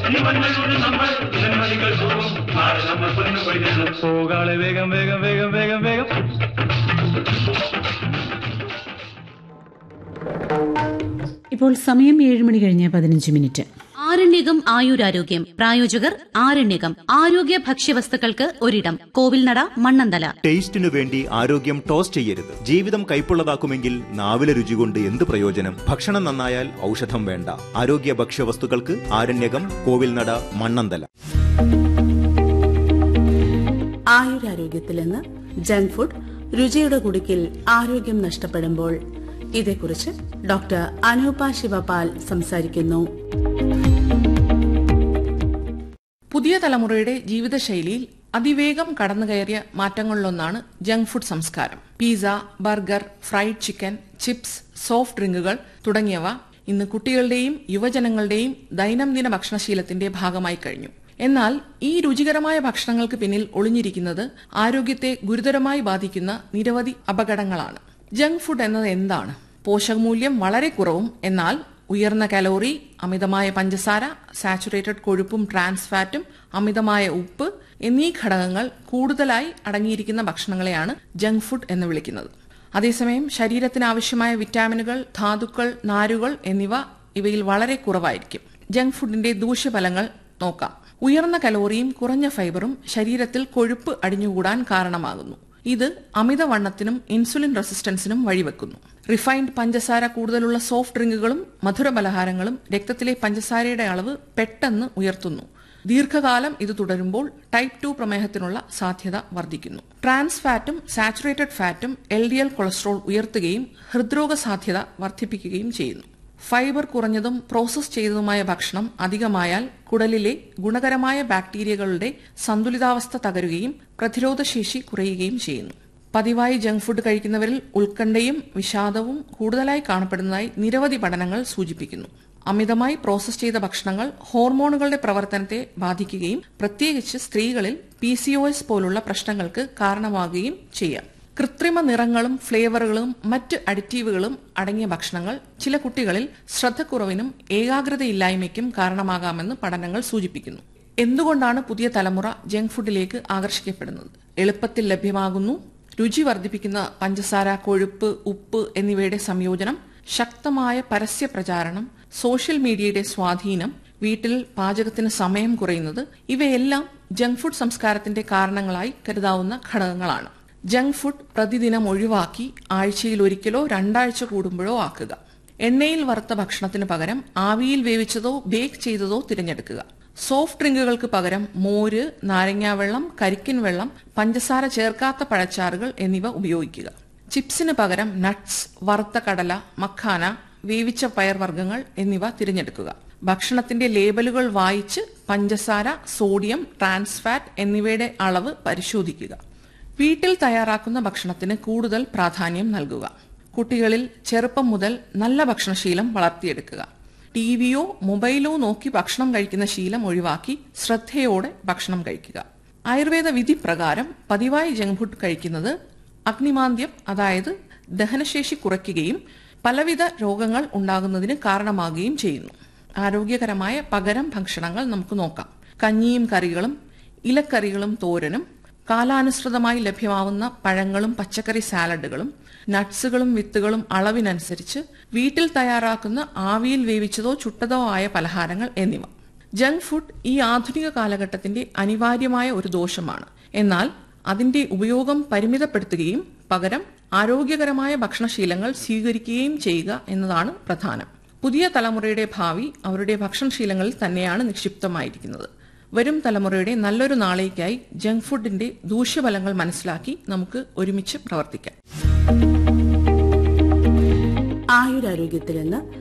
ജീവനോട് നമ്മൾ ജന്മദികൾ പോകും നാളെ നമ്മൾ പൊന്നു പൈതലും പോകാളെ വേഗം വേഗം വേഗം വേഗം വേഗം ഇപ്പോൾ സമയം ഏഴ് മണി കഴിഞ്ഞ് പതിനഞ്ച് മിനിറ്റ് ആരണ്യകം ആയുരാരോഗ്യം പ്രായോജകർ ആരണ്യകം ആരോഗ്യ ഭക്ഷ്യവസ്തുക്കൾക്ക് ഒരിടം കോവിൽനട മണ്ണന്തല ടേസ്റ്റിനു വേണ്ടി ആരോഗ്യം ടോസ് ചെയ്യരുത് ജീവിതം കൈപ്പുള്ളതാക്കുമെങ്കിൽ നാവിലെ രുചി കൊണ്ട് എന്ത് പ്രയോജനം ഭക്ഷണം നന്നായാൽ ഔഷധം വേണ്ട ആരോഗ്യ ഭക്ഷ്യവസ്തുക്കൾക്ക് ആരണ്യകം കോവിൽനട മണ്ണന്തല ആയുരാരോഗ്യത്തിൽ നിന്ന് ജങ്ക് ഫുഡ് രുചിയുടെ കുടുക്കിൽ ആരോഗ്യം നഷ്ടപ്പെടുമ്പോൾ ഇതേക്കുറിച്ച് ഡോക്ടർ അനൂപ ശിവപാൽ സംസാരിക്കുന്നു പുതിയ തലമുറയുടെ ജീവിതശൈലിയിൽ അതിവേഗം കടന്നുകയറിയ മാറ്റങ്ങളിലൊന്നാണ് ജങ്ക് ഫുഡ് സംസ്കാരം pizza burger fried chicken chips soft ഡ്രിങ്കുകൾ തുടങ്ങിയവ ഇന്ന് കുട്ടികളുടെയും യുവജനങ്ങളുടെയും ദൈനംദിന ഭക്ഷണശീലത്തിന്റെ ഭാഗമായി കഴിഞ്ഞു എന്നാൽ ഈ രുചികരമായ ഭക്ഷണങ്ങൾക്ക് പിന്നിൽ ഒളിഞ്ഞിരിക്കുന്നത് ആരോഗ്യത്തെ ഗുരുതരമായി ബാധിക്കുന്ന നിരവധി അപകടങ്ങളാണ് ജങ്ക് ഫുഡ് എന്നത് എന്താണ് പോഷകമൂല്യം വളരെ കുറവും എന്നാൽ ഉയർന്ന കലോറി അമിതമായ പഞ്ചസാര സാച്ചുറേറ്റഡ് കൊഴുപ്പും ട്രാൻസ് ഫാറ്റും അമിതമായ ഉപ്പ് എന്നീ ഘടകങ്ങൾ കൂടുതലായി അടങ്ങിയിരിക്കുന്ന ഭക്ഷണങ്ങളെയാണ് ജങ്ക് ഫുഡ് എന്ന് വിളിക്കുന്നത് അതേസമയം ശരീരത്തിന് ആവശ്യമായ വിറ്റാമിനുകൾ ധാതുക്കൾ നാരുകൾ എന്നിവ ഇവയിൽ വളരെ കുറവായിരിക്കും ജങ്ക് ഫുഡിന്റെ ദൂഷ്യഫലങ്ങൾ നോക്കാം ഉയർന്ന കലോറിയും കുറഞ്ഞ ഫൈബറും ശരീരത്തിൽ കൊഴുപ്പ് അടിഞ്ഞുകൂടാൻ കാരണമാകുന്നു ഇത് അമിതവണ്ണത്തിനും ഇൻസുലിൻ റെസിസ്റ്റൻസിനും വഴിവെക്കുന്നു റിഫൈൻഡ് പഞ്ചസാര കൂടുതലുള്ള സോഫ്റ്റ് ഡ്രിങ്കുകളും മധുരപലഹാരങ്ങളും രക്തത്തിലെ പഞ്ചസാരയുടെ അളവ് പെട്ടെന്ന് ഉയർത്തുന്നു ദീർഘകാലം ഇത് തുടരുമ്പോൾ ടൈപ്പ് ടു പ്രമേഹത്തിനുള്ള സാധ്യത വർദ്ധിക്കുന്നു ട്രാൻസ് ഫാറ്റും സാച്ചുറേറ്റഡ് ഫാറ്റും എൽ ഡി എൽ കൊളസ്ട്രോൾ ഉയർത്തുകയും ഹൃദ്രോഗ സാധ്യത വർദ്ധിപ്പിക്കുകയും ചെയ്യുന്നു ഫൈബർ കുറഞ്ഞതും പ്രോസസ് ചെയ്തതുമായ ഭക്ഷണം അധികമായാൽ കുടലിലെ ഗുണകരമായ ബാക്ടീരിയകളുടെ സന്തുലിതാവസ്ഥ തകരുകയും പ്രതിരോധശേഷി കുറയുകയും ചെയ്യുന്നു പതിവായി ജങ്ക് ഫുഡ് കഴിക്കുന്നവരിൽ ഉത്കണ്ഠയും വിഷാദവും കൂടുതലായി കാണപ്പെടുന്നതായി നിരവധി പഠനങ്ങൾ സൂചിപ്പിക്കുന്നു അമിതമായി പ്രോസസ് ചെയ്ത ഭക്ഷണങ്ങൾ ഹോർമോണുകളുടെ പ്രവർത്തനത്തെ ബാധിക്കുകയും പ്രത്യേകിച്ച് സ്ത്രീകളിൽ പി സി ഒ എസ് പോലുള്ള പ്രശ്നങ്ങൾക്ക് കാരണമാകുകയും ചെയ്യാം കൃത്രിമ നിറങ്ങളും ഫ്ലേവറുകളും മറ്റ് അഡിറ്റീവുകളും അടങ്ങിയ ഭക്ഷണങ്ങൾ ചില കുട്ടികളിൽ ശ്രദ്ധക്കുറവിനും ഏകാഗ്രതയില്ലായ്മയ്ക്കും കാരണമാകാമെന്ന് പഠനങ്ങൾ സൂചിപ്പിക്കുന്നു എന്തുകൊണ്ടാണ് പുതിയ തലമുറ ജങ്ക് ഫുഡിലേക്ക് ആകർഷിക്കപ്പെടുന്നത് എളുപ്പത്തിൽ ലഭ്യമാകുന്നു രുചി വർദ്ധിപ്പിക്കുന്ന പഞ്ചസാര കൊഴുപ്പ് ഉപ്പ് എന്നിവയുടെ സംയോജനം ശക്തമായ പരസ്യ പ്രചാരണം സോഷ്യൽ മീഡിയയുടെ സ്വാധീനം വീട്ടിൽ പാചകത്തിന് സമയം കുറയുന്നത് ഇവയെല്ലാം ജങ്ക് ഫുഡ് സംസ്കാരത്തിന്റെ കാരണങ്ങളായി കരുതാവുന്ന ഘടകങ്ങളാണ് ജങ്ക് ഫുഡ് പ്രതിദിനം ഒഴിവാക്കി ആഴ്ചയിൽ ഒരിക്കലോ രണ്ടാഴ്ച കൂടുമ്പോഴോ ആക്കുക എണ്ണയിൽ വറുത്ത ഭക്ഷണത്തിന് പകരം ആവിയിൽ വേവിച്ചതോ ബേക്ക് ചെയ്തതോ തിരഞ്ഞെടുക്കുക സോഫ്റ്റ് ഡ്രിങ്കുകൾക്ക് പകരം മോര് നാരങ്ങാവെള്ളം കരിക്കിൻ വെള്ളം പഞ്ചസാര ചേർക്കാത്ത പഴച്ചാറുകൾ എന്നിവ ഉപയോഗിക്കുക ചിപ്സിന് പകരം നട്ട്സ് വറുത്ത കടല മഖാന വേവിച്ച പയർവർഗ്ഗങ്ങൾ എന്നിവ തിരഞ്ഞെടുക്കുക ഭക്ഷണത്തിന്റെ ലേബലുകൾ വായിച്ച് പഞ്ചസാര സോഡിയം ട്രാൻസ് ഫാറ്റ് എന്നിവയുടെ അളവ് പരിശോധിക്കുക വീട്ടിൽ തയ്യാറാക്കുന്ന ഭക്ഷണത്തിന് കൂടുതൽ പ്രാധാന്യം നൽകുക കുട്ടികളിൽ ചെറുപ്പം മുതൽ നല്ല ഭക്ഷണശീലം വളർത്തിയെടുക്കുക ടി വിയോ മൊബൈലോ നോക്കി ഭക്ഷണം കഴിക്കുന്ന ശീലം ഒഴിവാക്കി ശ്രദ്ധയോടെ ഭക്ഷണം കഴിക്കുക ആയുർവേദ വിധി പ്രകാരം പതിവായി ജങ്ക് ഫുഡ് കഴിക്കുന്നത് അഗ്നിമാന്ദ്യം അതായത് ദഹനശേഷി കുറയ്ക്കുകയും പലവിധ രോഗങ്ങൾ ഉണ്ടാകുന്നതിന് കാരണമാകുകയും ചെയ്യുന്നു ആരോഗ്യകരമായ പകരം ഭക്ഷണങ്ങൾ നമുക്ക് നോക്കാം കഞ്ഞിയും കറികളും ഇലക്കറികളും തോരനും കാലാനുസൃതമായി ലഭ്യമാവുന്ന പഴങ്ങളും പച്ചക്കറി സാലഡുകളും നട്ട്സുകളും വിത്തുകളും അളവിനനുസരിച്ച് വീട്ടിൽ തയ്യാറാക്കുന്ന ആവിയിൽ വേവിച്ചതോ ചുട്ടതോ ആയ പലഹാരങ്ങൾ എന്നിവ ജങ്ക് ഫുഡ് ഈ ആധുനിക കാലഘട്ടത്തിന്റെ അനിവാര്യമായ ഒരു ദോഷമാണ് എന്നാൽ അതിന്റെ ഉപയോഗം പരിമിതപ്പെടുത്തുകയും പകരം ആരോഗ്യകരമായ ഭക്ഷണശീലങ്ങൾ സ്വീകരിക്കുകയും ചെയ്യുക എന്നതാണ് പ്രധാനം പുതിയ തലമുറയുടെ ഭാവി അവരുടെ ഭക്ഷണശീലങ്ങളിൽ തന്നെയാണ് നിക്ഷിപ്തമായിരിക്കുന്നത് വരും തലമുറയുടെ നല്ലൊരു നാളേക്കായി ജങ്ക് ഫുഡിന്റെ ദൂഷ്യഫലങ്ങൾ മനസ്സിലാക്കി നമുക്ക് ഒരുമിച്ച് പ്രവർത്തിക്കാം ആയുരാരോഗ്യത്തിൽ നിന്ന്